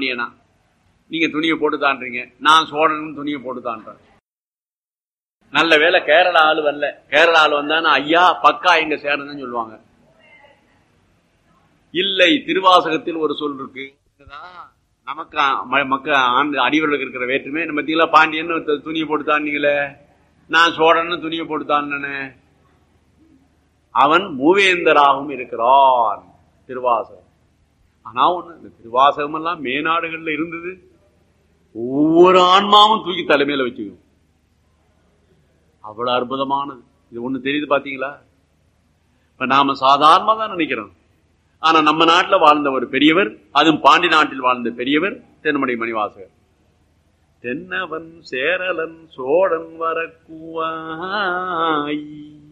பாண்டியனா நீங்க துணியை போட்டு தான்றீங்க நான் சோழனும் துணியை போட்டு தான்றேன் நல்ல வேளை கேரளா ஆளு வரல கேரளா ஆளு வந்தானா ஐயா பக்கா எங்க சேரணும்னு சொல்லுவாங்க இல்லை திருவாசகத்தில் ஒரு சொல் இருக்கு இதுதான் நமக்கு ம- மக்க ஆண்டு அடிவர்களுக்கு இருக்கிற வேற்றுமை நம்ம தீல பாண்டியன்னு ஒரு துணியை போட்டு தான்னீங்களே நான் சோழன்னு துணியை போட்டு தானே அவன் மூவேந்தராகவும் இருக்கிறான் திருவாசகம் ஆனா ஒண்ணு இந்த திருவாசகம் எல்லாம் மேநாடுகள்ல இருந்தது ஒவ்வொரு ஆன்மாவும் தூக்கி தலைமையில வச்சுக்கும் அவ்வளவு அற்புதமானது இது ஒண்ணு தெரியுது பாத்தீங்களா இப்ப நாம சாதாரணமா தான் நினைக்கிறோம் ஆனா நம்ம நாட்டுல வாழ்ந்த ஒரு பெரியவர் அதுவும் பாண்டி நாட்டில் வாழ்ந்த பெரியவர் தென்மணி மணிவாசகர் தென்னவன் சேரலன் சோழன் வரக்குவாய்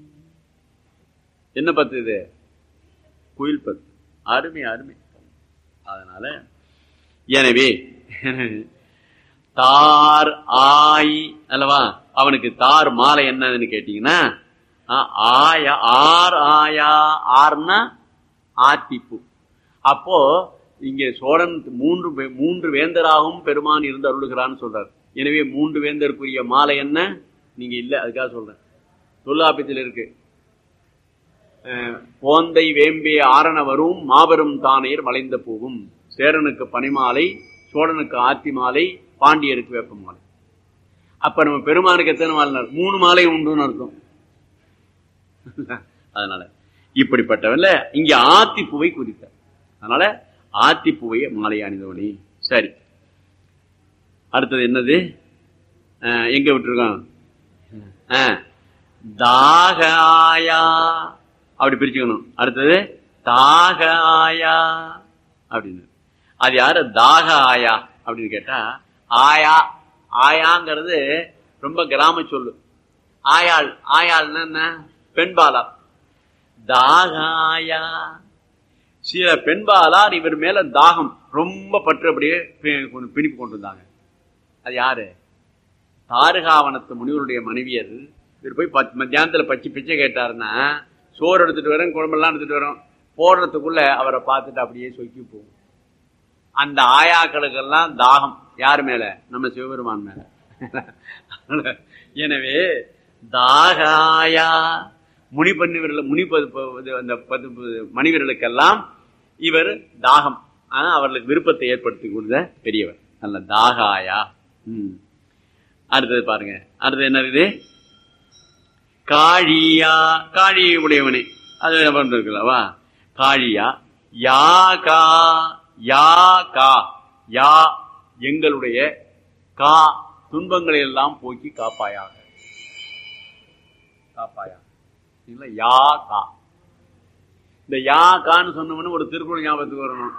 என்ன பத்து இது குயில் பத்து அருமை அருமை அதனால எனவே தார் ஆய் அல்லவா அவனுக்கு தார் மாலை என்னன்னு கேட்டீங்கன்னா ஆ, ஆயா ஆர் ஆயா ஆர்னா ஆத்திப்பூ அப்போ இங்கே சோழன் மூன்று வே- மூன்று வேந்தராகவும் பெருமான் இருந்து அருளுகிறான்னு சொல்றார் எனவே மூன்று வேந்தருக்குரிய மாலை என்ன நீங்க இல்ல அதுக்காக சொல்றேன் தொல்லாப்பியத்தில் இருக்கு அஹ், போந்தை வேம்பே ஆரண வரும் மாபெரும் தானேர் வளைந்த பூவும் சேரனுக்கு பனிமாலை சோழனுக்கு ஆத்தி மாலை பாண்டியருக்கு வேப்ப மாலை அப்ப நம்ம பெருமானுக்கு எத்தனை மாலை மூணு மாலை உண்டுன்னு அர்த்தம் அதனால இப்படிப்பட்டவன்ல இங்க ஆத்திப்பூவை குறித்தார் அதனால ஆத்திப்பூவை மாலை அணிந்தவனி சரி அடுத்தது என்னது அஹ், எங்க விட்டுருக்கோம் அஹ், தாகாயா அப்படி பிரிச்சுக்கணும் அடுத்தது தாகாயா அப்படின்னு அது யாரு தாக ஆயா அப்படின்னு கேட்டா ஆயா ஆயாங்கிறது ரொம்ப கிராம சொல்லு ஆயாள் ஆயாள்னா என்ன பெண்பாலா தாகாயா சில பெண்பாலார் இவர் மேல தாகம் ரொம்ப பற்று அப்படியே பி- கொஞ்சம் பிணிப்பு கொண்டு வந்தாங்க அது யாரு தாருகாவனத்து முனிவருடைய மனைவியர் இவர் போய் பத்து மத்தியானத்துல பச்சை பிச்சை கேட்டாருன்னா சோறு எடுத்துட்டு வரேன் குழம்பெல்லாம் எடுத்துட்டு வரோம் போடுறதுக்குள்ள அவரை பார்த்துட்டு அப்படியே சொக்கி போகும் அந்த ஆயாக்களுக்கெல்லாம் தாகம் யார் மேல நம்ம சிவபெருமான் மேல எனவே தாகாயா முனி பண்ணிவர்கள் முனி பது- பது- அந்த பது- மனிதர்களுக்கெல்லாம் இவர் தாகம் ஆனா அவர்களுக்கு விருப்பத்தை ஏற்படுத்தி கொடுத்த பெரியவர் நல்ல தாகாயா ம். அடுத்தது பாருங்க அடுத்தது என்ன இருக்குது காழியா காழி உடையவனே அது இருக்குல்லவா காழியா யா கா யா கா யா எங்களுடைய கா துன்பங்களை எல்லாம் போக்கி காப்பாயாக காப்பாயா இல்ல யா கா இந்த யா கான்னு சொன்னோம்னு ஒரு திருக்குறள் ஞாபகத்துக்கு வரணும்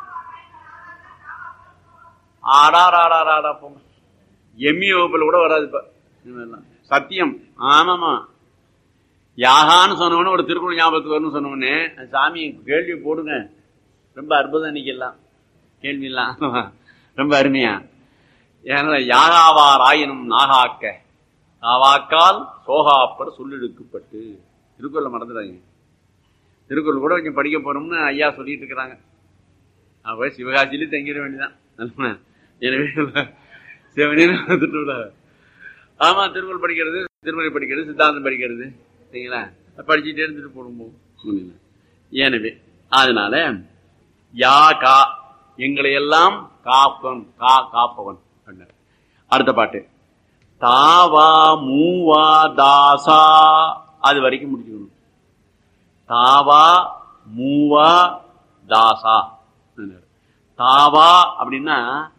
ஆடாராடாராடா போங்க எம்மி வகுப்புல கூட வராது இப்ப இனிமேல்லாம். சத்தியம் ஆமாமா யாகான்னு சொன்னவொடனே ஒரு திருக்குறள் ஞாபகத்துக்கு வரும்னு சொன்னவொடனே சாமி கேள்வி போடுங்க ரொம்ப அற்புதம் இன்னைக்கெல்லாம் கேள்வி எல்லாம் ரொம்ப அருமையா ஏன்னா யாகாவார் ஆயினும் நாகாக்க நாவாக்கால் சோகாப்பர் சொல்லிழுக்கப்பட்டு திருக்குறளை மறந்துடாங்க திருக்குறள் கூட கொஞ்சம் படிக்க போறோம்னு ஐயா சொல்லிட்டு இருக்கிறாங்க அப்ப சிவகாசியிலே தங்கிட வேண்டியதான் எனவே சிவனேன்னு வந்துட்டு விட. ஆமா திருக்குறள் படிக்கிறது திருமறை படிக்கிறது சித்தாந்தம் படிக்கிறது சரிங்களா படிச்சுட்டே இருந்துட்டு போடும்போது எனவே அதனால யா கா எங்களை எல்லாம் காப்பவன் கா காப்பவன் அப்படின்னாரு. அடுத்த பாட்டு தாவா மூவா தாசா அது வரைக்கும் முடிச்சுக்கணும் தாவா மூவா தாசா அப்படின்னாரு. தாவா அப்படின்னா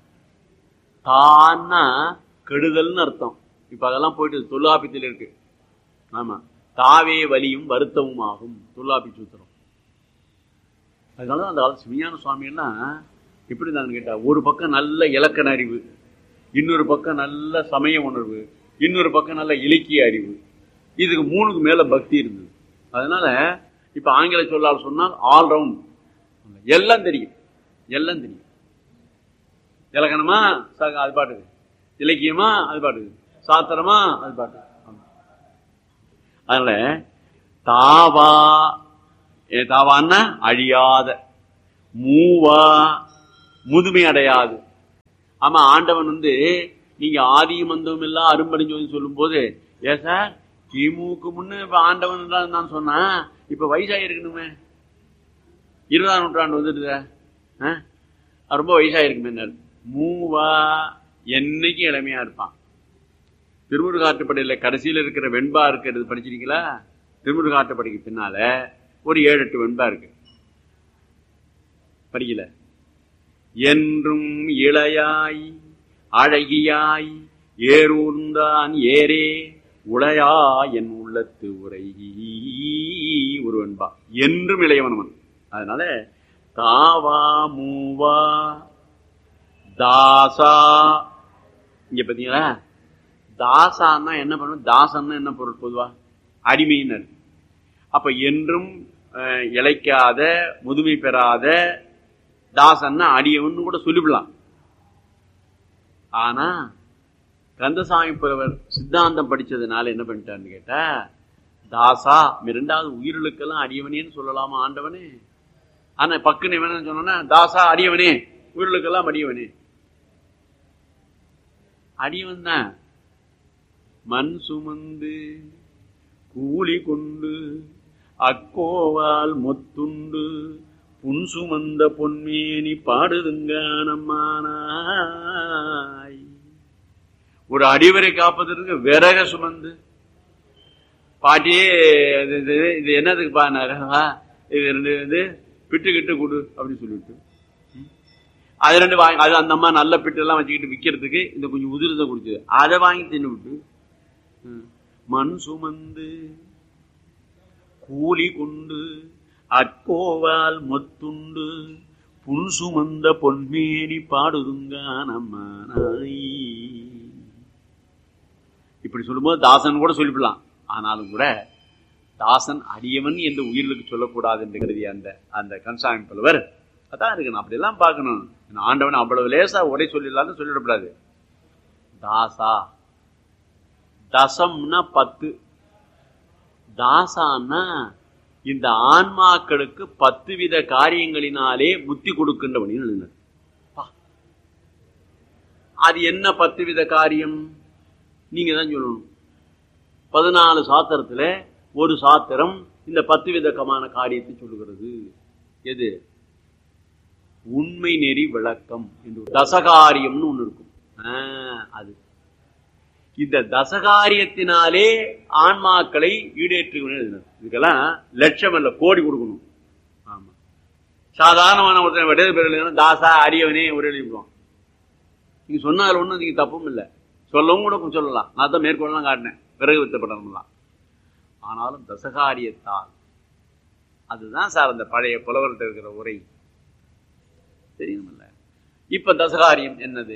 தான்னா கெடுதல்னு அர்த்தம் இப்ப அதெல்லாம் போயிட்டு தொல்லாபித்தில் இருக்கு ஆமா தாவே வலியும் வருத்தமும் ஆகும் தொல்லாபி சூத்திரம் அதனால அந்த காலத்து சிவஞான சுவாமி எல்லாம் எப்படி இருந்தாங்கன்னு கேட்டா ஒரு பக்கம் நல்ல இலக்கண அறிவு இன்னொரு பக்கம் நல்ல சமய உணர்வு இன்னொரு பக்கம் நல்ல இலக்கிய அறிவு இதுக்கு மூணுக்கு மேல பக்தி இருந்தது அதனால இப்ப ஆங்கில சொல்லால் சொன்னால் ஆல்ரவுண்ட் எல்லாம் தெரியும் எல்லாம் தெரியும் இலக்கணமா ச- அது பாட்டுக்கு இலக்கியமா அது பாட்டுக்கு சாத்திரமா அது பாட்டுக்கு ஆமா. அதனால தாவா ஏ தாவான்னா அழியாத மூவா முதுமை அடையாது ஆமா ஆண்டவன் வந்து நீங்க ஆதியும் மந்தமும் எல்லாம் அரும்படிஞ்சோன்னு சொல்லும் போது ஏ சார் கிமுக்கு முன்ன இப்ப ஆண்டவன் தான் நான் சொன்னேன் இப்ப வயசாகி இருக்கணுமே இருபதாம் நூற்றாண்டு வந்துடுத ரொம்ப வயசாயிருக்குமே மூவா என்னைக்கும் இளமையா இருப்பான் திருமுருகாட்டுப்படையில கடைசியில் இருக்கிற வெண்பா இருக்கிறது படிச்சிருக்கீங்களா திருமுருகாட்டுப்படைக்கு பின்னால ஒரு ஏழு எட்டு வெண்பா இருக்கு படிக்கல என்றும் இளையாய் அழகியாய் ஏரூர்ந்தான் ஏரே உளையா என் உள்ளத்து உரை ஒரு வெண்பா என்றும் இளையவனவன் அதனால தாவா மூவா தாசா இங்க பாத்தீங்களா தாசான்னா என்ன பண்ணும் தாசன்னா என்ன பொருள் பொதுவா அடிமையினர் அப்ப என்றும் இழைக்காத முதுமை பெறாத தாசன்னா அடியவன் கூட சொல்லிவிடலாம் ஆனா கந்தசாமி புலவர் சித்தாந்தம் படிச்சதுனால என்ன பண்ணிட்டான்னு கேட்டா தாசா இரண்டாவது உயிர்களுக்கெல்லாம் அடியவனேன்னு சொல்லலாமா ஆண்டவனே ஆனா பக்குன்னு வேணும்னு சொன்னா தாசா அடியவனே உயிர்களுக்கெல்லாம் அடியவனே அடியவன் தான் மண் சுமந்து கூலி கொண்டு அக்கோவால் மொத்துண்டு புன் சுமந்த பொன்மேனி பாடுதுங்க நம்மானாய் ஒரு அடிவரை காப்பதற்கு விறக சுமந்து பாட்டியே இது இது என்னதுக்கு பாருவா இது ரெண்டு இது பிட்டு கிட்டு கொடு அப்படின்னு சொல்லிட்டு அது ரெண்டு வாங்கி அது அந்த அம்மா நல்ல பிட்டு எல்லாம் வச்சுக்கிட்டு விற்கிறதுக்கு இந்த கொஞ்சம் உதிரத்தை குடிச்சது அதை வாங்கி தின்னு விட்டு மண் சுமந்து கூலி கொண்டு அக்கோவால் மொத்துண்டு புன் சுமந்த பொன்மேனி பாடுதுங்க நம்மானாய் இப்படி சொல்லும்போது தாசன் கூட சொல்லிவிடலாம் ஆனாலும் கூட தாசன் அடியவன் என்று உயிர்களுக்கு சொல்லக்கூடாது என்று கருதிய அந்த அந்த கன்சாமி புலவர் அதான் இருக்கணும் அப்படியெல்லாம் பார்க்கணும் ஆண்டவன் அவ்வளவு லேசா உரை சொல்லிடலாம்னு சொல்லிடக்கூடாது தாசா தசம்னா பத்து தாசான்னா இந்த ஆன்மாக்களுக்கு பத்து வித காரியங்களினாலே புத்தி கொடுக்கின்றவன் எழுதினார் அது என்ன பத்து வித காரியம் நீங்க தான் சொல்லணும் பதினாலு சாத்திரத்துல ஒரு சாத்திரம் இந்த பத்து விதமான காரியத்தை சொல்லுகிறது எது உண்மை நெறி விளக்கம் என்று தசகாரியம்னு ஒண்ணு இருக்கும் அது இந்த தசகாரியத்தினாலே ஆன்மாக்களை ஈடேற்றுகிறேன் இதுக்கெல்லாம் லட்சம் அல்ல கோடி கொடுக்கணும் ஆமா சாதாரணமான ஒருத்தன் விடது பேர் தாசா அரியவனே ஒரு எழுதிவிடுவான் நீங்க சொன்னால ஒண்ணும் நீங்க தப்பும் இல்லை சொல்லவும் கூட சொல்லலாம் நான் தான் மேற்கொள்ளலாம் காட்டினேன் பிறகு வித்தப்படலாம் ஆனாலும் தசகாரியத்தால் அதுதான் சார் அந்த பழைய புலவர்கிட்ட இருக்கிற உரை தெரியுமில்ல இப்ப தசகாரியம் என்னது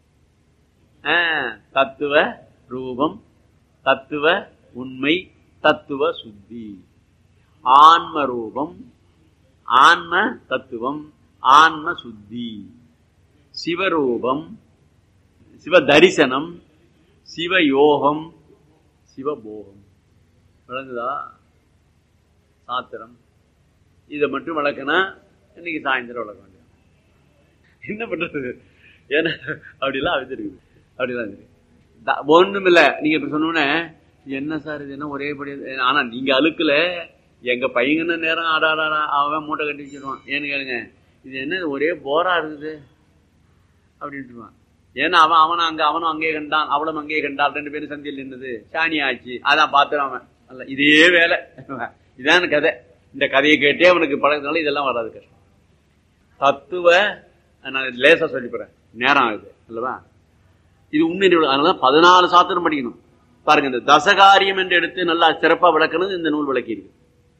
தத்துவ ரூபம் தத்துவ உண்மை தத்துவ சுத்தி ஆன்ம ரூபம் ஆன்ம தத்துவம் ஆன்ம சுத்தி சிவரூபம் சிவ தரிசனம் சிவயோகம் சிவபோகம் விளங்குதா சாத்திரம் இதை மட்டும் வளர்க்கனா இன்னைக்கு சாயந்தரம் வளர்க்க வேண்டியது என்ன பண்றது ஏன்னா அப்படிலாம் அமைச்சிருக்குது அப்படிலாம் இருக்கு ஒண்ணும் இல்ல நீங்க இப்ப சொன்னோன்னே என்ன சார் இது என்ன ஒரே படி ஆனா நீங்க அழுக்கல எங்க பையங்கன்னு நேரம் ஆடாடா அவன் மூட்டை கட்டி வச்சிருவான் ஏன்னு கேளுங்க இது என்ன ஒரே போரா இருக்குது அப்படின்ட்டுருவான் ஏன்னா அவன் அவன் அங்க அவனும் அங்கேயே கண்டான் அவளும் அங்கேயே கண்டாள் ரெண்டு பேரும் சந்தியில் நின்றது சாணி ஆச்சு அதான் பார்த்துறான் அவன் அல்ல இதே வேலை இதான் கதை இந்த கதையை கேட்டே அவனுக்கு பழகிறதுனால இதெல்லாம் வராது கஷ்டம் தத்துவ நான் லேசா சொல்லிப்படுறேன் நேரம் ஆகுது அல்லவா இது உண்மை அதனால பதினாலு சாத்திரம் படிக்கணும் பாருங்க இந்த தசகாரியம் என்று எடுத்து நல்லா சிறப்பா விளக்கணும் இந்த நூல் விளக்கி இருக்கு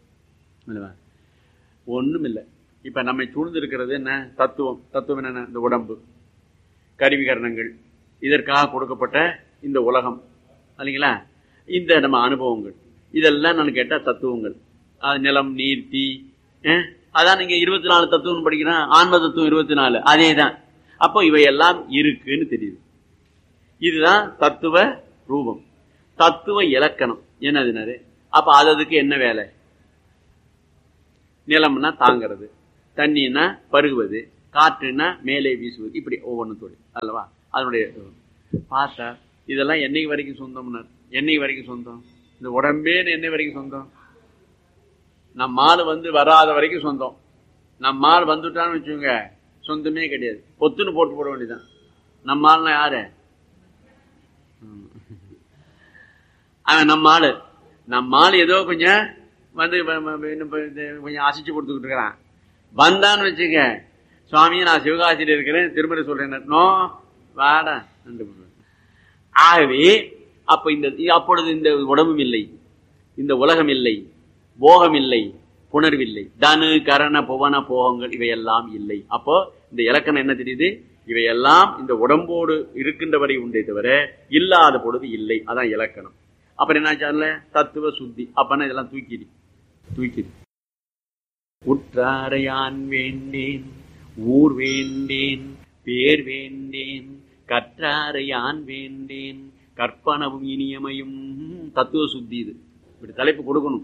ஒண்ணும் இல்லை இப்ப நம்மை சூழ்ந்து இருக்கிறது என்ன தத்துவம் தத்துவம் என்ன இந்த உடம்பு கருவிகரணங்கள் இதற்காக கொடுக்கப்பட்ட இந்த உலகம் இல்லைங்களா இந்த நம்ம அனுபவங்கள் இதெல்லாம் நான் கேட்டா தத்துவங்கள் நிலம் நீர் தீ அதான் நீங்க இருபத்தி நாலு தத்துவம் படிக்கிறேன் ஆன்ம தத்துவம் இருபத்தி நாலு அதே தான் அப்போ இவையெல்லாம் இருக்குன்னு தெரியுது இதுதான் தத்துவ ரூபம் தத்துவ இலக்கணம் என்னதுனாரு அப்ப அதுக்கு என்ன வேலை நிலம்னா தாங்கிறது தண்ணின்னா பருகுவது காற்றுன்னா மேலே வீசுவது இப்படி ஒவ்வொன்றுத்தோடு அல்லவா அதனுடைய பார்த்தா இதெல்லாம் என்னைக்கு வரைக்கும் சொந்தம்னார் என்னைக்கு வரைக்கும் சொந்தம் இந்த உடம்பே என்னை வரைக்கும் சொந்தம் நம்ம ஆள் வந்து வராத வரைக்கும் சொந்தம் நம்ம ஆள் வந்துட்டான்னு வச்சுக்கோங்க சொந்தமே கிடையாது பொத்துன்னு போட்டு போட வேண்டியதான் நம்ம ஆள்னா யாரு ம். அவன் நம்ம ஆளு நம்ம ஆள் ஏதோ கொஞ்சம் வந்து வ- வ- வ- இன்னும் இப்ப இது கொஞ்சம் அசைச்சு கொடுத்துக்கிட்டு இருக்கிறான் வந்தான்னு வச்சுக்க சுவாமி நான் சிவகாசியில் இருக்கிறேன் திருமணம் சொல்றேன் நோ வாடா ரெண்டு மூணு. ஆகவே அப்ப இந்த அப்பொழுது இந்த உடம்பும் இல்லை இந்த உலகம் இல்லை போகம் இல்லை புணர்வில்லை தனு கரண புவன போகங்கள் இவையெல்லாம் இல்லை அப்போ இந்த இலக்கணம் என்ன தெரியுது இவையெல்லாம் இந்த உடம்போடு இருக்கின்ற வரை உண்டே தவிர இல்லாத பொழுது இல்லை அதான் இலக்கணம் அப்புறம் என்னாச்சார்ல தத்துவ சுத்தி அப்பன்னா இதெல்லாம் தூக்கிடு தூக்கிடு உற்றாரையான் வேண்டேன் ஊர் வேண்டேன் பேர் வேண்டேன் கற்றாரையான் வேண்டேன் கற்பனவும் இனியமையும் தத்துவ சுத்தி இது இப்படி தலைப்பு கொடுக்கணும்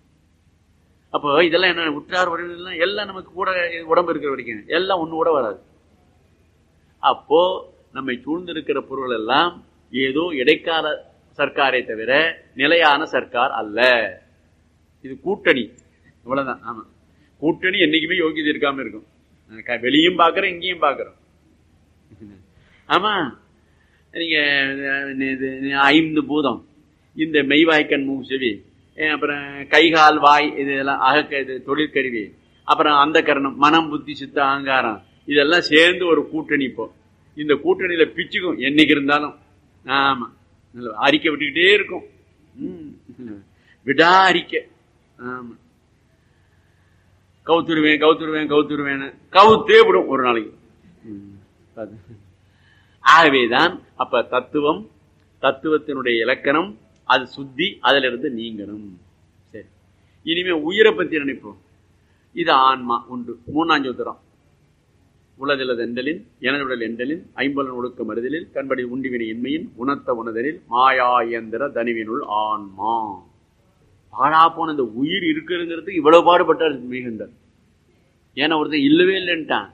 அப்போ இதெல்லாம் என்ன உற்றார் உறவினர்கள் எல்லாம் நமக்கு கூட உடம்பு இருக்கிற வரைக்கும் எல்லாம் ஒண்ணு கூட வராது அப்போ நம்மை சூழ்ந்திருக்கிற பொருள் எல்லாம் ஏதோ இடைக்கால சர்க்காரை தவிர நிலையான சர்க்கார் அல்ல இது கூட்டணி இவ்வளவுதான் ஆமா கூட்டணி என்னைக்குமே யோகியதை இருக்காம இருக்கும் க- வெளியும் பார்க்கறோம் இங்கேயும் பார்க்கறோம் ஆமா நீங்க அஹ், இது ஐந்து பூதம் இந்த மெய்வாய்க்கண் மூக்கு செவி அஹ், அப்புறம் கைகால் வாய் இதெல்லாம் அகக்க இது தொழிற்கருவி அப்புறம் அந்த கரணம் மனம் புத்தி சித்த அகங்காரம் இதெல்லாம் சேர்ந்து ஒரு கூட்டணி இப்போ இந்த கூட்டணியில பிச்சுக்கும் என்னைக்கு இருந்தாலும் ஆமா நல்ல அறிக்கை விட்டுக்கிட்டே இருக்கும் ம். விடா அறிக்கை ஆமா கவுத்துருவேன் கவுத்துருவேன் கவுத்துருவேன்னு கவுத்தே விடும் ஒரு நாளைக்கு ம். அது. ஆகவேதான் அப்ப தத்துவம் தத்துவத்தினுடைய இலக்கணம் அது சுத்தி அதுல இருந்து நீங்கணும் சரி இனிமே உயிரை பத்தி நினைப்போம் இது ஆன்மா உண்டு மூணாம் சூத்திரம் உலகிலது எண்டலின் எனதுடல் எண்டலின் ஐம்பலன் ஒழுக்க மருதலில் கண்படி உண்டிவினை இன்மையின் உணர்த்த உணதலில் மாயா இயந்திர தனிவினுள் ஆன்மா பாழா போன இந்த உயிர் இருக்குங்கிறதுக்கு இவ்வளவு பாடுபட்டார் மிகுந்தார் ஏன்னா ஒருத்தன் இல்லவே இல்லைன்ட்டான்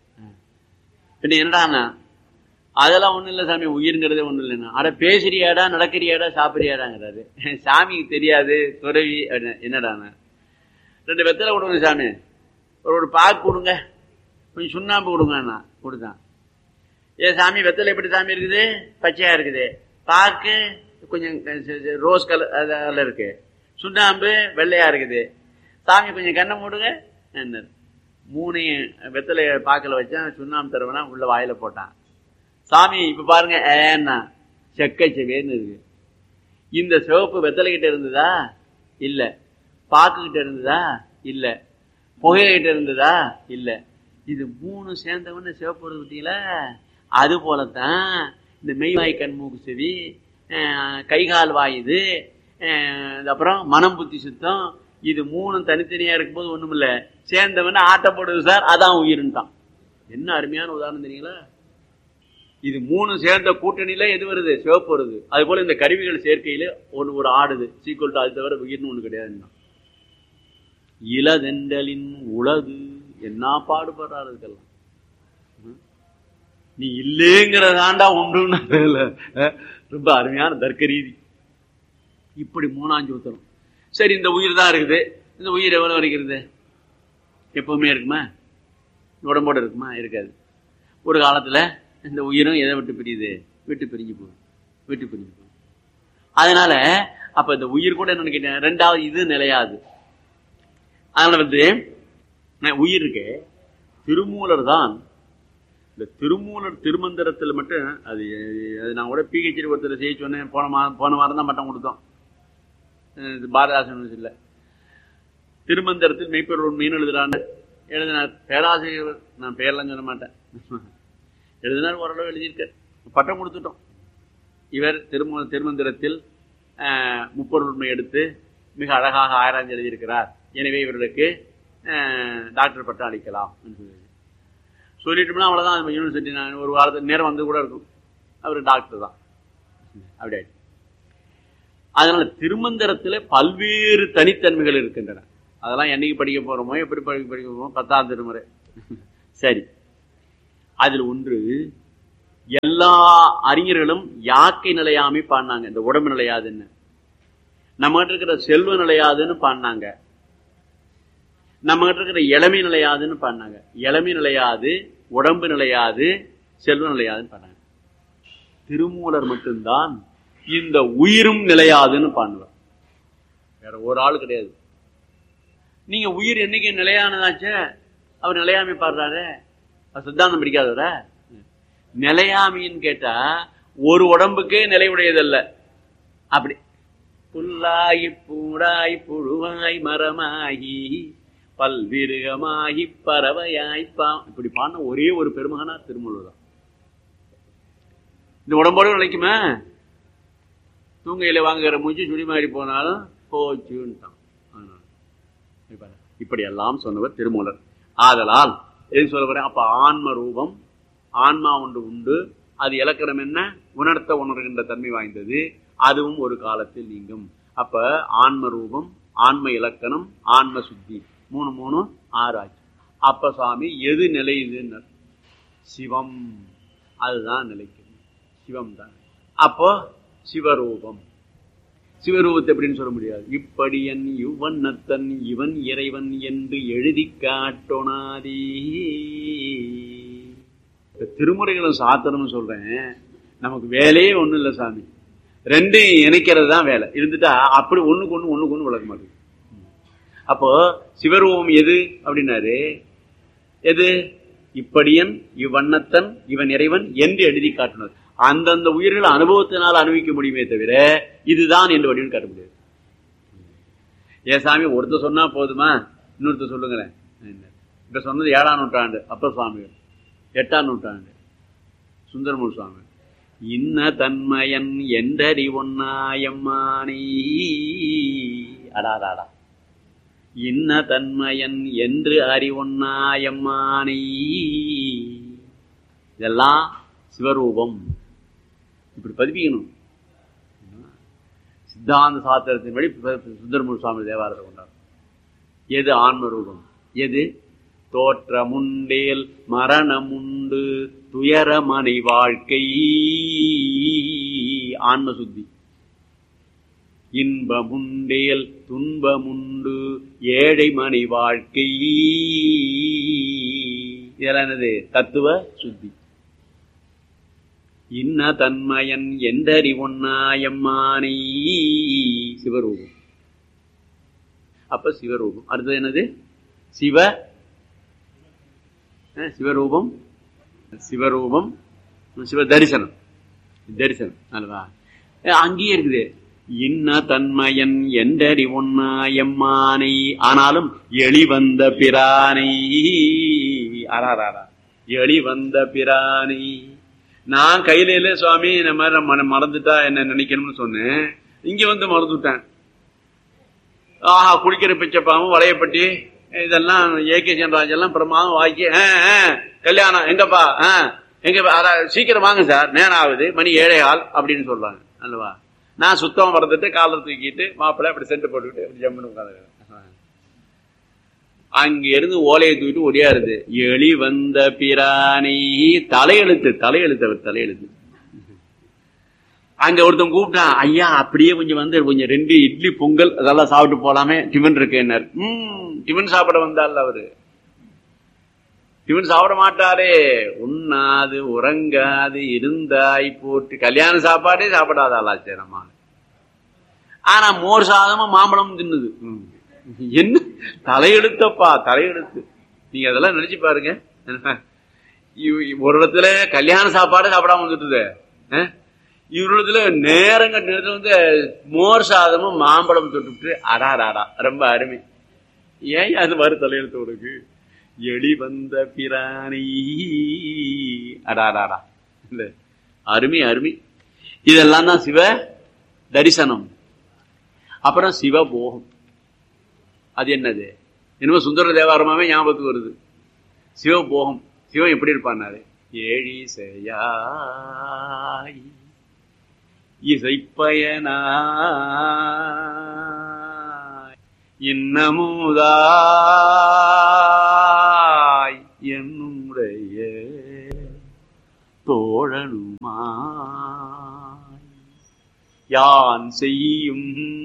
பின்ன என்னடாண்ணா அதெல்லாம் ஒண்ணும் இல்லை சாமி உயிர்ங்கிறதே ஒண்ணும் இல்லைன்னா அட பேசுறியாடா நடக்கிறியாடா சாப்பிடுறியாடாங்கிறாரு சாமிக்கு தெரியாது துறவி அப்படின்னு. என்னடாண்ணா ரெண்டு வெத்தலை கொடுங்க சாமி ஒரு ஒரு பாக்கு கொடுங்க கொஞ்சம் சுண்ணாம்பு கொடுங்கண்ணா கொடுத்தான் ஏ சாமி வெத்தலை எப்படி சாமி இருக்குது பச்சையா இருக்குது பாக்கு கொஞ்சம் க- ச- ரோஸ் கலர் அதில் இருக்கு சுண்ணாம்பு வெள்ளையா இருக்குது சாமி கொஞ்சம் கண்ணை மூடுங்க என்ன மூணையும் வெத்தலைய பாக்கில் வச்சான் சுண்ணாம்பு தருவனா உள்ள வாயில போட்டான் சாமி இப்ப பாருங்க ஏன்னா செக்கை செவேன்னு இருக்கு இந்த சிவப்பு வெத்தலை கிட்ட இருந்ததா இல்ல பாக்கு கிட்ட இருந்ததா இல்ல புகை கிட்ட இருந்ததா இல்ல இது மூணு சேர்ந்தவன சிவப்பு வருது பார்த்தீங்களா அது போலத்தான் இந்த மெய்வாய் கண் மூக்கு செவி அஹ், கைகால் வாய் இது அஹ், அப்புறம் மனம் புத்தி சுத்தம் இது மூணும் தனித்தனியா இருக்கும்போது ஒண்ணும் இல்ல சேர்ந்தவன ஆட்டப்படுது சார் அதான் உயிருன்ட்டான் என்ன அருமையான உதாரணம் தெரியுங்களா இது மூணு சேர்ந்த கூட்டணியில எது வருது சிவப்பு வருது அது போல இந்த கருவிகள் சேர்க்கையில ஒன்று ஒரு ஆடுது சீக்குவல் டு அது தவிர உயிர்னு ஒண்ணு கிடையாதுன்னா இளதெண்டலின் உலகு என்ன பாடுபடுறாரு இதுக்கெல்லாம் ம்? நீ இல்லேங்கிறதாண்டா உண்டுன்னு ரொம்ப அருமையான தர்க்க ரீதி இப்படி மூணாஞ்சு ஊத்தணும் சரி இந்த உயிர் தான் இருக்குது இந்த உயிர் எவ்வளவு வரைக்கும் இருக்குது எப்பவுமே இருக்குமா உடம்போட இருக்குமா இருக்காது ஒரு காலத்துல இந்த உயிரும் எதை விட்டு பிரியுது விட்டு பிரிஞ்சு போகுது விட்டு பிரிஞ்சு போகுது அதனால அப்ப இந்த உயிர் கூட என்ன கேட்டேன் ரெண்டாவது இது நிலையாது அதனால வந்து நான் உயிர் இருக்கு திருமூலர் தான் இந்த திருமூலர் திருமந்திரத்தில் மட்டும் அது அது நான் கூட பிஹெச்டி ஒருத்தர் செய்ய சொன்னேன் போன மா போன வாரம் தான் மட்டம் கொடுத்தோம் அஹ் இது பாரதாசன் இல்லை திருமந்திரத்தில் மெய்ப்பொருள் உண்மைன்னு எழுதுறான்னு எழுதினார் பேராசிரியர் நான் பேர்லாம் சொல்ல மாட்டேன் எழுதினார் ஓரளவு எழுதியிருக்கார் பட்டம் கொடுத்துட்டோம் இவர் திரும திருமந்திரத்தில் அஹ், முப்பொருள் உண்மை எடுத்து மிக அழகாக ஆராய்ந்து எழுதியிருக்கிறார் எனவே இவர்களுக்கு அஹ், டாக்டர் பட்டம் அளிக்கலாம் என்று சொல்லி. சொல்லிட்டோம்னா அவ்வளவுதான் நம்ம யூனிவர்சிட்டி நான் ஒரு வாரத்துக்கு நேரம் வந்து கூட இருக்கும் அவர் டாக்டர் தான் அப்படி ஆயிடுச்சு. அதனால திருமந்திரத்துல பல்வேறு தனித்தன்மைகள் இருக்கின்றன அதெல்லாம் என்னைக்கு படிக்க போறோமோ எப்படி படிக்க படிக்க போறோமோ பத்தாம் திருமுறை சரி அதில் ஒன்று எல்லா அறிஞர்களும் யாக்கை நிலையாமை பாடினாங்க இந்த உடம்பு நிலையாதுன்னு நம்ம இருக்கிற செல்வ நிலையாதுன்னு பாடினாங்க நம்ம இருக்கிற இளமை நிலையாதுன்னு பாடினாங்க இளமை நிலையாது உடம்பு நிலையாது செல்வ நிலையாதுன்னு பாடினாங்க திருமூலர் மட்டும்தான் இந்த உயிரும் நிலையாதுன்னு பாடுவார் வேற ஒரு ஆள் கிடையாது நீங்க உயிர் என்னைக்கு நிலையானதாச்சே அவர் நிலையாமை பாடுறாரு சித்தாந்தம் பிடிக்காதவர நிலையாமின்னு கேட்டா ஒரு உடம்புக்கே நிலை உடையதல்ல அப்படி புல்லாகி பூடாய் புழுவாய் மரமாகி பல்விருகமாகி பறவையாய் பா இப்படி பாடின ஒரே ஒரு பெருமகனா திருமூலர் தான் இந்த உடம்போடு நிலைக்குமா தூங்கையில வாங்குகிற மூச்சு சுடி மாறி போனாலும் போச்சுன்ட்டான் இப்படி எல்லாம் சொன்னவர் திருமூலர் ஆதலால் எது சொல்ல போறேன் அப்ப ஆன்ம ரூபம் ஆன்மா ஒன்று உண்டு அது இலக்கணம் என்ன உணர்த்த உணர்கின்ற தன்மை வாய்ந்தது அதுவும் ஒரு காலத்தில் நீங்கும் அப்ப ஆன்ம ரூபம் ஆன்ம இலக்கணம் ஆன்ம சுத்தி மூணு மூணு ஆறு ஆச்சு அப்ப சாமி எது நிலையுதுன்னு சிவம் அதுதான் நிலைக்கும் சிவம் தான் அப்போ சிவரூபம் சிவரூபத்தை எப்படின்னு சொல்ல முடியாது இப்படியன் இவ்வண்ணத்தன் இவன் இறைவன் என்று எழுதி காட்டோனாதே திருமுறைகளும் சாத்தனும் சொல்றேன் நமக்கு வேலையே ஒண்ணும் இல்லை சாமி ரெண்டையும் இணைக்கிறது தான் வேலை இருந்துட்டா அப்படி ஒண்ணுக்கு ஒண்ணு ஒண்ணுக்கு ஒண்ணு விளக்க மாட்டேங்குது அப்போ சிவரூபம் எது அப்படின்னாரு எது இப்படியன் இவ்வண்ணத்தன் இவன் இறைவன் என்று எழுதி காட்டினார் அந்தந்த உயிர்கள் அனுபவத்தினால் அனுபவிக்க முடியுமே தவிர இதுதான் என்று வடிவம் காட்ட முடியாது ஏ சாமி ஒருத்தர் சொன்னா போதுமா இன்னொருத்தர் சொல்லுங்களேன் இப்ப சொன்னது ஏழாம் நூற்றாண்டு அப்பர் சுவாமிகள் எட்டாம் நூற்றாண்டு சுந்தரமூர் சுவாமி இன்ன தன்மயன் எந்தறி ஒன்னாயம்மானி அடாடாடா இன்ன தன்மயன் என்று அறிவொன்னாயம்மானி இதெல்லாம் சிவரூபம் இப்படி பதிப்பிக்கணும் சித்தாந்த சாத்திரத்தின் வழி சுந்தரமூர் சுவாமி தேவாரத்தை கொண்டார் எது ஆன்ம ரூபம் எது தோற்றமுண்டேல் மரணமுண்டு துயரமனை வாழ்க்கை ஆன்ம சுத்தி இன்பமுண்டேல் துன்பமுண்டு ஏழை மனை வாழ்க்கை இதெல்லாம் என்னது தத்துவ சுத்தி இன்ன தன்மயன் எந்தறி ஒன்னாயம்மானை சிவரூபம் அப்ப சிவரூபம் அடுத்தது என்னது சிவ சிவரூபம் சிவரூபம் சிவ தரிசனம் தரிசனம் அல்லவா அங்கேயே இருக்குது இன்ன தன்மயன் என்றறி ஒன்னாயம்மானை ஆனாலும் எளி வந்த பிரானை ஆறாரா எளி வந்த பிரானை நான் கையில இல்ல சுவாமி இந்த மாதிரி மறந்துட்டா என்ன நினைக்கணும்னு சொன்னேன் இங்க வந்து மறந்துட்டேன் ஆஹா குடிக்கிற பிச்சைப்பாவும் வளையப்பட்டி இதெல்லாம் ஏகே சென்ராஜ் எல்லாம் பிரமாதம் வாக்கி கல்யாணம் எங்கப்பா எங்க சீக்கிரம் வாங்க சார் நேரம் ஆகுது மணி ஏழை ஆள் அப்படின்னு சொல்றாங்க அல்லவா நான் சுத்தம் மறந்துட்டு காலர் தூக்கிட்டு மாப்பிள்ளை அப்படி சென்ட் போட்டுக்கிட்டு அப்படி ஜம்முன்னு உட்காந்து அங்க இருந்து ஓலையை தூக்கிட்டு ஒடியாருது எளி வந்த பிராணி தலையெழுத்து தலையெழுத்து அவர் தலையெழுத்து அங்க ஒருத்தன் கூப்பிட்டான் ஐயா அப்படியே கொஞ்சம் வந்து கொஞ்சம் ரெண்டு இட்லி பொங்கல் அதெல்லாம் சாப்பிட்டு போலாமே டிஃபன் இருக்கு என்ன உம் டிஃபன் சாப்பிட வந்தால் அவரு டிஃபன் சாப்பிட மாட்டாரே உண்ணாது உறங்காது இருந்தாய் போட்டு கல்யாண சாப்பாடே சாப்பிடாதாலாச்சேரமா ஆனா மோர் சாதமும் மாம்பழம் தின்னுது என்ன தலையெழுத்தப்பா தலையெழுத்து நீங்க அதெல்லாம் நினைச்சு பாருங்க ஒரு இடத்துல கல்யாண சாப்பாடு சாப்பிடாம வந்துட்டுது இவரிடத்துல நேரம் கட்ட நேரத்துல வந்து மோர் சாதமும் மாம்பழம் தொட்டுட்டு அடாடாடா ரொம்ப அருமை ஏன் அது மாதிரி தலையெழுத்து உனக்கு எளி வந்த பிராணி அடாடாடா இல்ல அருமை அருமை இதெல்லாம் தான் சிவ தரிசனம் அப்புறம் சிவபோகம் அது என்னது என்னமோ சுந்தர தேவாரமாவே ஞாபகத்துக்கு வருது சிவபோகம் சிவம் எப்படி இருப்பான்னாரு ஏழி செய்யாய் இசைப்பயனாய் இன்னமுதாய் என்னுடைய தோழனுமா யான் செய்யும்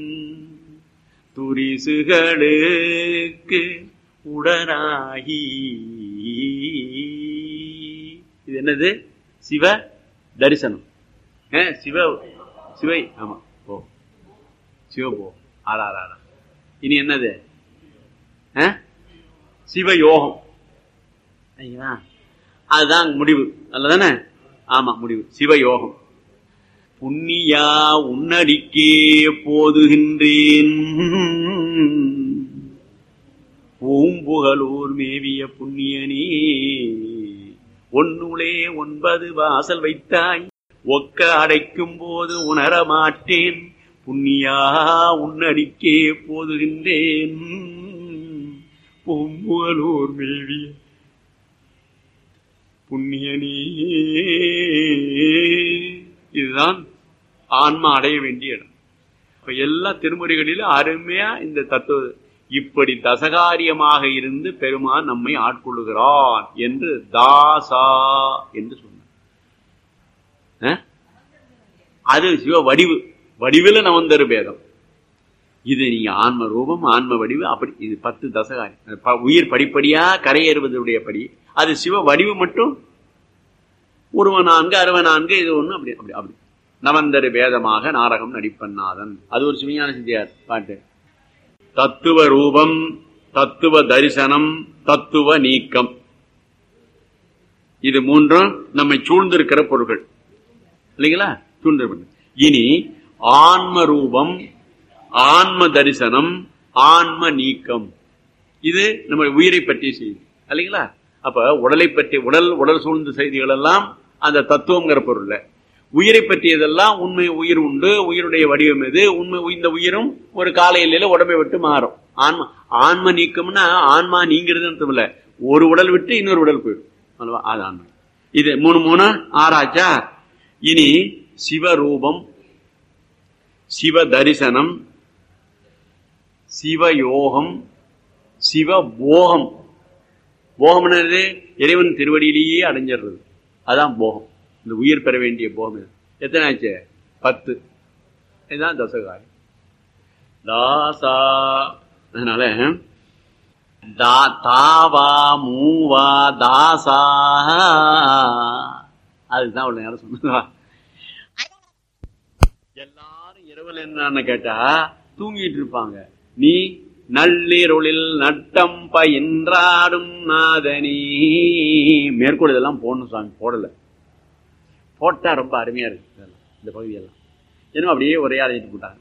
துரிசுகளுக்கு உடனாகி இது என்னது சிவ தரிசனம் அஹ், சிவ சிவை ஆமா போ சிவ போ ஆறா ஆறா இனி என்னது அஹ்? சிவயோகம் ஐயா அதுதான் முடிவு அல்லதானே ஆமா முடிவு சிவயோகம் புண்ணியா உன்னடிக்கே போதுகின்றேன் பூம்புகலூர் மேவிய புண்ணியனே ஒன்னுளே ஒன்பது வாசல் வைத்தாய் ஒக்க அடைக்கும் போது உணர மாட்டேன் புண்ணியா உன்னடிக்கே போதுகின்றேன் பூம்புகலூர் மேவிய புண்ணியனே இதுதான் ஆன்மா அடைய வேண்டிய இடம் இப்ப எல்லா திருமுறைகளிலும் அருமையா இந்த தத்துவ இப்படி தசகாரியமாக இருந்து பெருமான் நம்மை ஆட்கொள்ளுகிறான் என்று தாசா என்று சொன்னார் அஹ்? அது சிவ வடிவு வடிவில் நவந்தரு பேதம் இது நீங்க ஆன்ம ரூபம் ஆன்ம வடிவு அப்படி இது பத்து தசகாரி ப- உயிர் படிப்படியா கரையேறுவதுடைய படி அது சிவ வடிவு மட்டும் உருவ நான்கு அருவ நான்கு இது ஒண்ணு அப்படி அப்படி அப்படி நவந்தரு வேதமாக நாடகம் நடிப்பன்னாதன் அது ஒரு சிவஞான சித்தியார் பாட்டு தத்துவ ரூபம் தத்துவ தரிசனம் தத்துவ நீக்கம் இது மூன்றும் நம்மை சூழ்ந்திருக்கிற பொருள்கள் இல்லைங்களா சூழ்ந்திருப்பது இனி ஆன்ம ரூபம் ஆன்ம தரிசனம் ஆன்ம நீக்கம் இது நம்ம உயிரை பற்றிய செய்தி இல்லைங்களா அப்ப உடலை பற்றி உடல் உடல் சூழ்ந்த செய்திகள் எல்லாம் அந்த தத்துவங்கிற பொருள்ல உயிரை பற்றியதெல்லாம் உண்மை உயிர் உண்டு உயிருடைய வடிவம் எது உண்மை இந்த உயிரும் ஒரு காலையில உடம்பை விட்டு மாறும் ஆன்மா ஆன்ம நீக்கம்னா ஆன்மா நீங்கிறது அர்த்தம் இல்ல ஒரு உடல் விட்டு இன்னொரு உடல் போயிடும் அல்லவா அது ஆன்மா இது மூணு மூணு ஆறாச்சா இனி சிவரூபம் சிவ தரிசனம் சிவயோகம் சிவபோகம் போகம் என்னது இறைவன் திருவடியிலேயே அடைஞ்சிடுறது அதான் போகம் இந்த உயிர் பெற வேண்டிய போகம் இது எத்தனை ஆச்சு பத்து இதுதான் தசகாரி தாசா அதனால தா தாவா மூவா தாசா அதுதான் அவ்வளவு நேரம் சொன்னதா எல்லாரும் இரவல் என்னன்னு கேட்டா தூங்கிட்டு இருப்பாங்க நீ நள்ளிருளில் நட்டம் பயின்றாடும் நாதனி மேற்கோள் இதெல்லாம் போடணும் சுவாமி போடல போட்டா ரொம்ப அருமையா இருக்கு இதெல்லாம், இந்த பகுதியெல்லாம் இன்னும் அப்படியே ஒரே அழைச்சிட்டு போட்டாங்க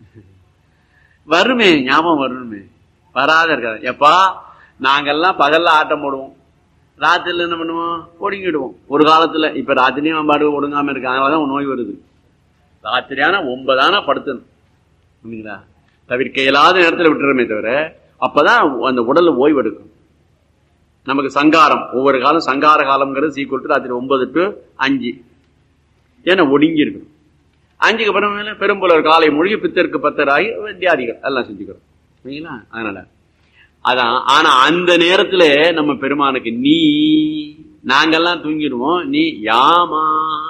வருமே ஞாபகம் வரணுமே வராத இருக்காது எப்பா நாங்கெல்லாம் பகல்ல ஆட்டம் போடுவோம் ராத்திரில என்ன பண்ணுவோம் ஒடுங்கிடுவோம் ஒரு காலத்துல இப்ப ராத்திரியும் பாடு ஒடுங்காம இருக்கு அதனாலதான் நோய் வருது ராத்திரியான ஒன்பதானா படுத்தணும் இல்லைங்களா தவிர்க்க இயலாத நேரத்தில் விட்டுறமே தவிர அப்பதான் அந்த உடல்ல ஓய்வு எடுக்கும் நமக்கு சங்காரம் ஒவ்வொரு காலம் சங்கார காலம்ங்கிறது சீக்கிரம் டு ராத்திரி ஒன்பது டு அஞ்சு ஏன்னா ஒடுங்கி இருக்கணும் அஞ்சுக்கு அப்புறம் மேல பெரும்புலர் காலை மொழி பித்தருக்கு பத்தராகி வித்தியாதிகள் எல்லாம் செஞ்சுக்கிறோம் சரிங்களா அதனால அதான் ஆனா அந்த நேரத்துல நம்ம பெருமானுக்கு நீ நாங்கெல்லாம் தூங்கிடுவோம் நீ யாமா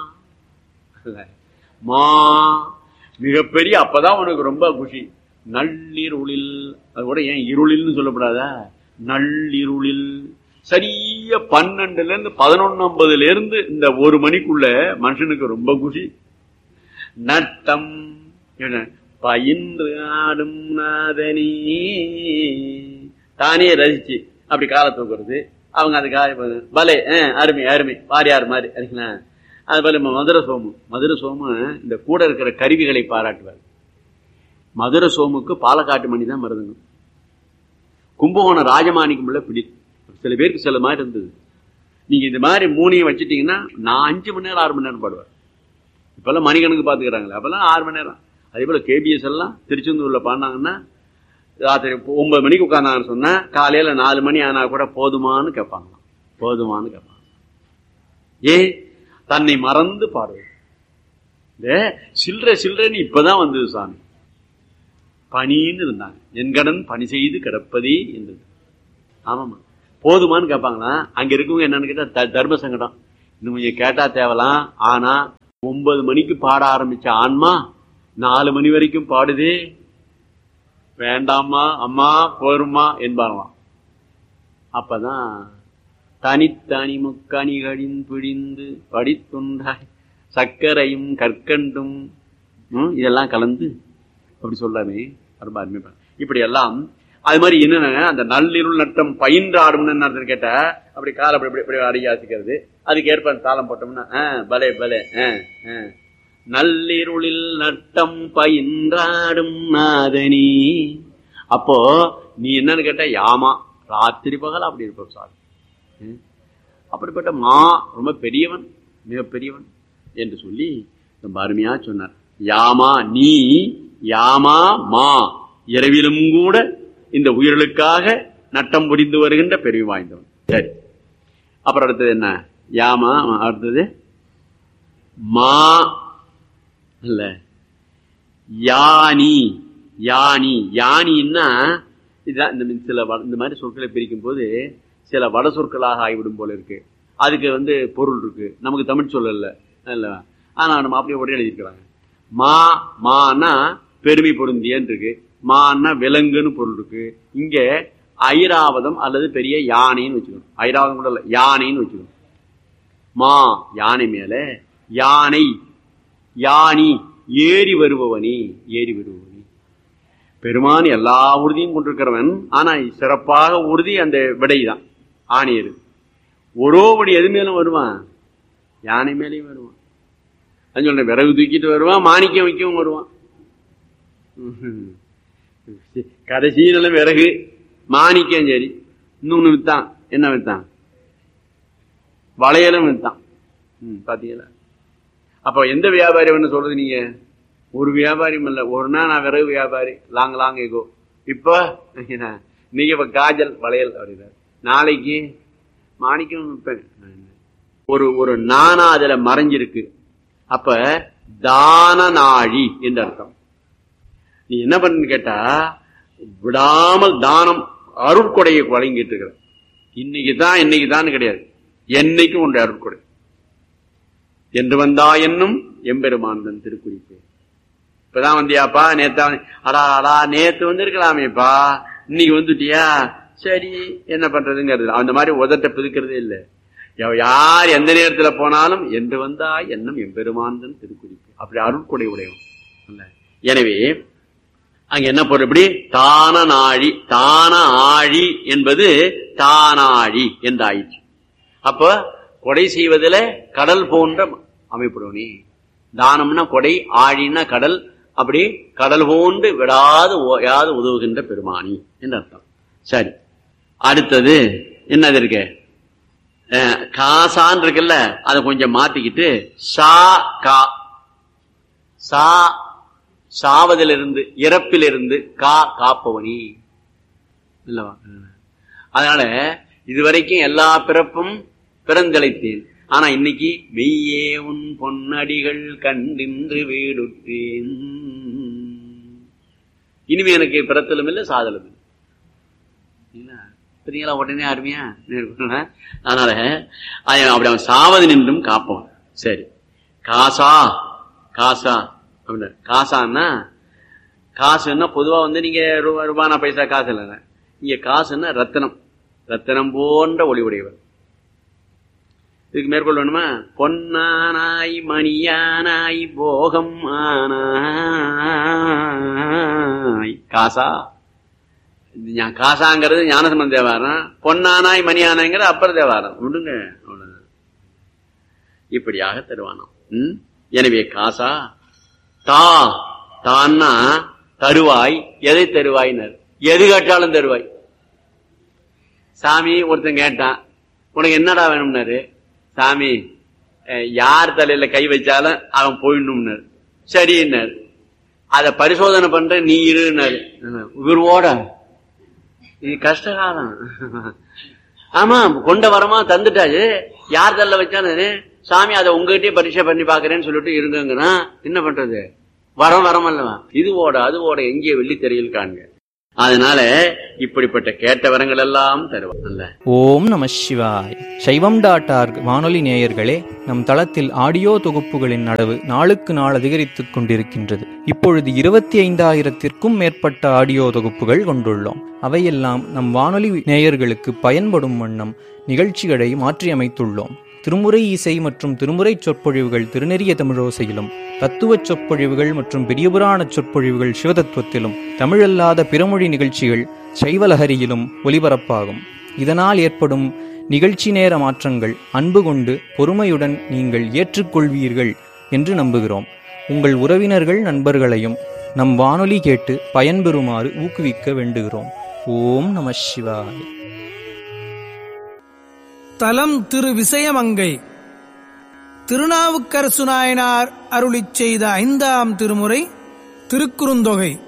மா மிகப்பெரிய அப்பதான் உனக்கு ரொம்ப குஷி நள்ளிருளில் அது கூட ஏன் இருளில்னு சொல்லப்படாதா நள்ளிருளில் சரிய பன்னெண்டுல இருந்து பதினொன்னம்பதுல இருந்து இந்த ஒரு மணிக்குள்ள மனுஷனுக்கு ரொம்ப குஷி நட்டம் என்ன பயின்று ஆடும் நாதனி தானே ரசிச்சு அப்படி காலை தூக்குறது அவங்க அதுக்காக பலே அஹ், அருமை அருமை வாரியார் மாதிரி சரிங்களா அது போல நம்ம மதுரை சோமு மதுரை சோமு இந்த கூட இருக்கிற கருவிகளை பாராட்டுவார் மதுரை சோமுக்கு பாலக்காட்டு மணி தான் மருதுங்க கும்பகோணம் ராஜமாணிக்கம் உள்ள பிடி சில பேருக்கு சில மாதிரி இருந்தது நீங்க இந்த மாதிரி மூணையும் வச்சுட்டீங்கன்னா நான் அஞ்சு மணி நேரம் ஆறு மணி நேரம் பாடுவேன் இப்பெல்லாம் மணிக்கணக்கு பாத்துக்கிறாங்களே அப்பெல்லாம் ஆறு மணி நேரம் அதே போல கேபிஎஸ் எல்லாம் திருச்செந்தூர்ல பாடினாங்கன்னா ராத்திரி ஒன்பது மணிக்கு உட்கார்ந்தாங்கன்னு சொன்னா காலையில நாலு மணி ஆனா கூட போதுமான்னு கேட்பாங்களாம் போதுமான்னு கேட்பாங்க ஏ தன்னை மறந்து பாடுவது இந்த சில்லற சில்லறன்னு இப்பதான் வந்தது சாமி பணின்னு இருந்தாங்க என் கடன் பணி செய்து கிடப்பதே என்றது ஆமாமா போதுமான்னு கேட்பாங்களா அங்க இருக்கவங்க என்னன்னு கேட்டா த- தர்ம சங்கடம் இன்னும் கொஞ்சம் கேட்டா தேவலாம் ஆனா ஒன்பது மணிக்கு பாட ஆரம்பிச்ச ஆன்மா நாலு மணி வரைக்கும் பாடுதே வேண்டாமா அம்மா போருமா என்பாரலாம் அப்பதான் தனித்தனி முக்கணிகளின் பிழிந்து படித்துண்டாய் சர்க்கரையும் கற்கண்டும் ம், இதெல்லாம் கலந்து அப்படி சொல்றாமே ரொம்ப அருமை இப்படி எல்லாம் அது மாதிரி என்னன்னா அந்த நள்ளிருள் நட்டம் பயின்றாடும்னு என்ன அர்த்தம் கேட்டா அப்படி காலை அப்படி இப்படி இப்படி அடி ஆசிக்கிறது அதுக்கு ஏற்ப அந்த தாளம் போட்டோம்னா ஆ, பலே பலே ஆ, ஆ. நள்ளிருளில் நட்டம் பயின்றாடும் நாதனி அப்போ நீ என்னன்னு கேட்ட யாமா ராத்திரி பகல் அப்படி இருப்ப சார் ம். அப்படிப்பட்ட மா ரொம்ப பெரியவன் மிக பெரியவன் என்று சொல்லி ரொம்ப அருமையா சொன்னார் யாமா நீ யாமா மா இரவிலும் கூட இந்த உயிர்களுக்காக நட்டம் புரிந்து வருகின்ற பெருமை வாய்ந்தவன் சரி அப்புறம் அடுத்தது என்ன யாமா அடுத்தது மா இல்ல யானி யானி யானின்னா இதுதான் இந்த சில வ- இந்த மாதிரி சொற்களை பிரிக்கும் போது சில வட சொற்களாக ஆகிவிடும் போல இருக்கு அதுக்கு வந்து பொருள் இருக்கு நமக்கு தமிழ் சொல் இல்ல இல்ல ஆனா நம்ம அப்படியே உடனே எழுதியிருக்கிறாங்க மா மானா பெருமை பொருந்தியன்னு இருக்கு மான்னா விலங்குன்னு பொருள் இருக்கு இங்க ஐராவதம் அல்லது பெரிய யானைன்னு வச்சுக்கணும் ஐராவதம் கூட இல்ல யானைன்னு வச்சுக்கணும் மா யானை மேல யானை யானி ஏறி வருபவனி ஏறி வருபவனி பெருமான் எல்லா உறுதியும் கொண்டிருக்கிறவன் ஆனா சிறப்பாக உறுதி அந்த விடைதான் ஆணியர் ஒரோபடி எது மேலும் வருவான் யானை மேலேயும் வருவான் அது சொல்றேன் விறகு தூக்கிட்டு வருவான் மாணிக்கம் வைக்கவும் வருவான் ம்ஹும். கடைசியில விறகு மாணிக்கம் சரி இன்னொன்னு வித்தான் என்ன வித்தான் வளையலும் வித்தான் ம், பாத்தீங்களா அப்ப எந்த வியாபாரி வேணும் சொல்றது நீங்க ஒரு வியாபாரியும் இல்ல ஒரு நாள் நான் விறகு வியாபாரி லாங் லாங் எகோ இப்ப என்ன, நீங்க இப்ப காஜல் வளையல் அப்படின்னாரு நாளைக்கு மாணிக்கம் விற்பேன் ஒரு ஒரு நானா அதுல மறைஞ்சிருக்கு அப்ப தான நாழி என்று அர்த்தம் நீ என்ன பண்ணு கேட்டா விடாமல் தானம் அருட்கொடையை வழங்கிட்டு இருக்கிற இன்னைக்கு தான் இன்னைக்கு தான் கிடையாது என்னைக்கும் உண்டு அருட்கொடை என்று வந்தா என்னும் எம்பெருமான் தன் திருக்குறிப்பு இப்பதான் வந்தியாப்பா நேத்தா வந்து- அடா அடா நேத்து வந்திருக்கலாமேப்பா இன்னைக்கு வந்துட்டியா சரி என்ன பண்றதுங்கிறது அந்த மாதிரி உதட்ட பிதுக்கிறதே இல்லை யா- யார் எந்த நேரத்துல போனாலும் என்று வந்தா என்னும் எம்பெருமான் தன் திருக்குறிப்பு அப்படி அருட்கொடை உடையவன் இல்ல? எனவே அங்க என்ன பொருள் இப்படி தான நாழி தான ஆழி என்பது தானாழி என்றாயிற்று அப்ப கொடை செய்வதில கடல் போன்ற அமைப்புடனே தானம்னா கொடை ஆழின்னா கடல் அப்படி கடல் போன்று விடாது ஓயாது உதவுகின்ற பெருமானி என்று அர்த்தம் சரி அடுத்தது என்னது இருக்கு அஹ், காசான் இருக்குல்ல அதை கொஞ்சம் மாத்திக்கிட்டு சா கா சா சாவதிலிருந்து இறப்பிலிருந்து கா காப்பவனி இல்லவா அதனால இதுவரைக்கும் எல்லா பிறப்பும் பிறந்தளித்தேன் ஆனா இன்னைக்கு மெய்யே உன் பொன்னடிகள் கண்டின்று வீடுற்றேன் இனிமே எனக்கு பிறத்தலும் இல்லை சாதலும் இல்லை சரிங்களா? சரிங்களா உடனே அருமையா நேர்கொள்ள. அதனால அவன் அப்படி அவன் சாவது நின்றும் காப்பவன் சரி காசா காசா அப்படின்னா காசான்னா காசுன்னா பொதுவா வந்து நீங்க ரூபா ரூபானா பைசா காசு இல்லைங்க இங்க காசுன்னா ரத்தனம் ரத்தனம் போன்ற ஒளி உடையவர் இதுக்கு மேற்கொள்ள வேணுமா பொன்னானாய் மணியானாய் போகம் ஆனாய் காசா இது ஞா- காசாங்கிறது ஞானசம்பந்த தேவாரம் பொன்னானாய் மணியானாய்ங்கிறது அப்பர் தேவாரம் விடுங்க அவ்வளவுதான் இப்படியாக தருவானாம் ம்? எனவே காசா தா தான்னா தருவாய் எதை தருவாய்னர் எது கேட்டாலும் தருவாய் சாமி ஒருத்தன் கேட்டான் உனக்கு என்னடா வேணும்னாரு சாமி அஹ், யார் தலையில கை வச்சாலும் அவன் போயிடணும்னாரு சரின்னாரு அத பரிசோதனை பண்ற நீ இருன்னாரு இவரோட இது கஷ்டகாலம் ஆமா கொண்ட வரமா தந்துட்டாச்சு யார் தள்ள வச்சாலும் சாமி அதை உங்ககிட்டயே பரீட்சை பண்ணி பாக்குறேன்னு சொல்லிட்டு இருங்கன்னா என்ன பண்றது வரம் வரம் அல்லவா இது ஓட அது ஓட எங்கே வெள்ளி தெரியல் காண்க அதனால இப்படிப்பட்ட கேட்ட வரங்கள் எல்லாம் தருவான் அல்ல ஓம் நம சிவாய் சைவம் டாட் ஆர்க் வானொலி நேயர்களே நம் தளத்தில் ஆடியோ தொகுப்புகளின் அளவு நாளுக்கு நாள் அதிகரித்துக் கொண்டிருக்கின்றது இப்பொழுது இருபத்தி ஐந்தாயிரத்திற்கும் மேற்பட்ட ஆடியோ தொகுப்புகள் கொண்டுள்ளோம் அவையெல்லாம் நம் வானொலி நேயர்களுக்கு பயன்படும் வண்ணம் நிகழ்ச்சிகளை மாற்றியமைத்துள்ளோம் திருமுறை இசை மற்றும் திருமுறை சொற்பொழிவுகள் திருநெறிய தமிழோசையிலும் தத்துவச் சொற்பொழிவுகள் மற்றும் பெரியபுராண சொற்பொழிவுகள் சிவதத்துவத்திலும் தமிழல்லாத பிறமொழி நிகழ்ச்சிகள் சைவலஹரியிலும் ஒலிபரப்பாகும் இதனால் ஏற்படும் நிகழ்ச்சி நேர மாற்றங்கள் அன்பு கொண்டு பொறுமையுடன் நீங்கள் ஏற்றுக்கொள்வீர்கள் என்று நம்புகிறோம் உங்கள் உறவினர்கள் நண்பர்களையும் நம் வானொலி கேட்டு பயன்பெறுமாறு ஊக்குவிக்க வேண்டுகிறோம் ஓம் நம சிவாய் தலம் திரு விசயமங்கை திருநாவுக்கரசு நாயனார் அருளிச் செய்த ஐந்தாம் திருமுறை திருக்குறுந்தொகை